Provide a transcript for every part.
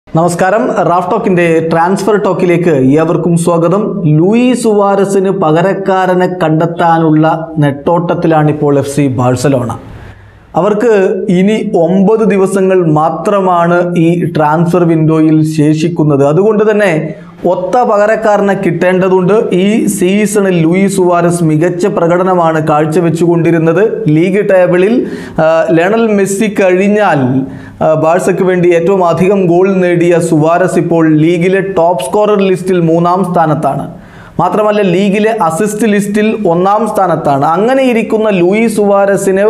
നമസ്കാരം Raf ടോക്കിന്റെ transfer ടോക്കിലേക്ക് ഏവർക്കും സ്വാഗതം ലൂയി സുവാരസിന് പകരക്കാരനെ കണ്ടെത്താനുള്ള നെട്ടോട്ടത്തിലാണിപ്പോൾ എഫ് സി ബാഴ്സലോണ അവർക്ക് ഇനി ഒമ്പത് ദിവസങ്ങൾ മാത്രമാണ് ഈ ട്രാൻസ്ഫർ വിൻഡോയിൽ ശേഷിക്കുന്നത് അതുകൊണ്ട് തന്നെ ഒത്ത പകരക്കാരനെ കിട്ടേണ്ടതുണ്ട് ഈ സീസണിൽ ലൂയി സുവാരസ് മികച്ച പ്രകടനമാണ് കാഴ്ചവെച്ചുകൊണ്ടിരുന്നത് ലീഗ് ടേബിളിൽ ആ, ലയണൽ മെസ്സി കഴിഞ്ഞാൽ ആ, ബാഴ്സയ്ക്ക് വേണ്ടി ഏറ്റവും അധികം ഗോൾ നേടിയ സുവാരസ് ഇപ്പോൾ ലീഗിലെ ടോപ്പ് സ്കോറർ ലിസ്റ്റിൽ മൂന്നാം സ്ഥാനത്താണ് മാത്രമല്ല ലീഗിലെ അസിസ്റ്റ് ലിസ്റ്റിൽ ഒന്നാം സ്ഥാനത്താണ് അങ്ങനെ ഇരിക്കുന്ന ലൂയി സുവാരസിനെ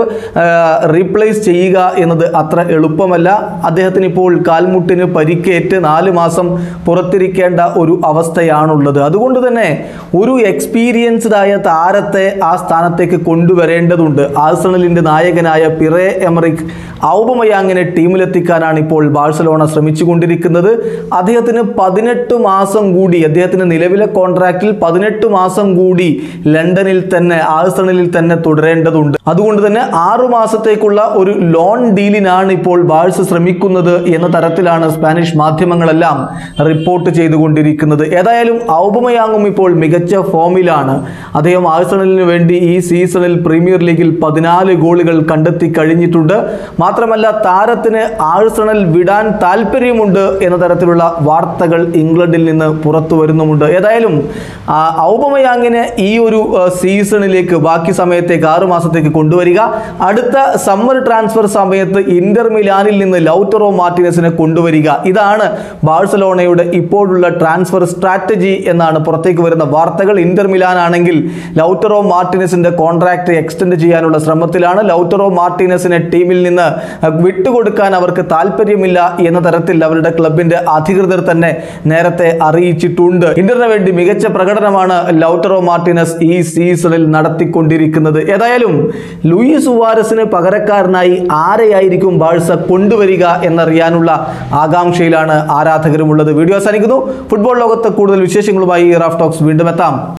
റീപ്ലേസ് ചെയ്യുക എന്നത് അത്ര എളുപ്പമല്ല അദ്ദേഹത്തിന് ഇപ്പോൾ കാൽമുട്ടിന് പരിക്കേറ്റ് നാല് മാസം പുറത്തിരിക്കേണ്ട ഒരു അവസ്ഥയാണുള്ളത് അതുകൊണ്ട് തന്നെ ഒരു എക്സ്പീരിയൻസ്ഡ് ആയ താരത്തെ ആ സ്ഥാനത്തേക്ക് കൊണ്ടുവരേണ്ടതുണ്ട് ആഴ്സണലിൻ്റെ നായകനായ പിറേ എമറിക് ഔബമയാങ്ങിനെ ടീമിലെത്തിക്കാനാണ് ഇപ്പോൾ ബാഴ്സലോണ ശ്രമിച്ചുകൊണ്ടിരിക്കുന്നത് അദ്ദേഹത്തിന് പതിനെട്ട് മാസം കൂടി അദ്ദേഹത്തിന് നിലവിലെ കോൺട്രാക്റ്റിൽ പതിനെട്ട് മാസം കൂടി ലണ്ടനിൽ തന്നെ ആഴ്സണലിൽ തന്നെ തുടരേണ്ടതുണ്ട് അതുകൊണ്ട് തന്നെ ആറു മാസത്തേക്കുള്ള ഒരു ലോൺ ഡീലിനാണ് ഇപ്പോൾ ബാഴ്സ ശ്രമിക്കുന്നത് എന്ന തരത്തിലാണ് സ്പാനിഷ് മാധ്യമങ്ങളെല്ലാം റിപ്പോർട്ട് ചെയ്തുകൊണ്ടിരിക്കുന്നത് ഏതായാലും ഔബമയാങ്ങും ഇപ്പോൾ മികച്ച ഫോമിലാണ് അദ്ദേഹം ആഴ്സണലിന് വേണ്ടി ഈ സീസണിൽ പ്രീമിയർ ലീഗിൽ പതിനാല് ഗോളുകൾ കണ്ടെത്തി കഴിഞ്ഞിട്ടുണ്ട് മാത്രമല്ല താരത്തിന് ആഴ്സണൽ വിടാൻ താല്പര്യമുണ്ട് എന്ന തരത്തിലുള്ള വാർത്തകൾ ഇംഗ്ലണ്ടിൽ നിന്ന് പുറത്തു വരുന്നുമുണ്ട് ഏതായാലും ആ, ഔബമയാങ്ങിനെ ഈ ഒരു ആ, സീസണിലേക്ക് ബാക്കി സമയത്തേക്ക് ആറു മാസത്തേക്ക് കൊണ്ടുവരിക അടുത്ത സമ്മർ ട്രാൻസ്ഫർ സമയത്ത് ഇന്റർ മിലാനിൽ നിന്ന് ലൗറ്ററോ മാർട്ടിനസിനെ കൊണ്ടുവരിക ഇതാണ് ബാഴ്സലോണയുടെ ഇപ്പോഴുള്ള ട്രാൻസ്ഫർ സ്ട്രാറ്റജി എന്നാണ് പുറത്തേക്ക് വരുന്ന വാർത്തകൾ ഇന്റർ മിലാൻ ആണെങ്കിൽ ലൗറ്ററോ മാർട്ടിനസിന്റെ കോൺട്രാക്ട് എക്സ്റ്റെൻഡ് ചെയ്യാനുള്ള ശ്രമത്തിലാണ് ലൗറ്ററോ മാർട്ടിനസിനെ ടീമിൽ നിന്ന് വിട്ടുകൊടുക്കാൻ അവർക്ക് താല്പര്യമില്ല എന്ന തരത്തിൽ അവരുടെ ക്ലബിന്റെ അധികൃതർ തന്നെ നേരത്തെ അറിയിച്ചിട്ടുണ്ട് ഇന്ററിന് വേണ്ടി മികച്ച പ്രകടനമാണ് ലൗട്ടറോ മാർട്ടിനസ് ഈ സീസണിൽ നടത്തിക്കൊണ്ടിരിക്കുന്നത് ഏതായാലും ലൂയി സുവാരസിന് പകരക്കാരനായി ആരെയായിരിക്കും ബാഴ്സ കൊണ്ടുവരിക എന്നറിയാനുള്ള ആകാംക്ഷയിലാണ് ആരാധകരുമുള്ളത് വീഡിയോ അവസാനിക്കുന്നു ഫുട്ബോൾ ലോകത്ത് കൂടുതൽ വിശേഷങ്ങളുമായി റാഫ് ടോക്സ് വീണ്ടും എത്താം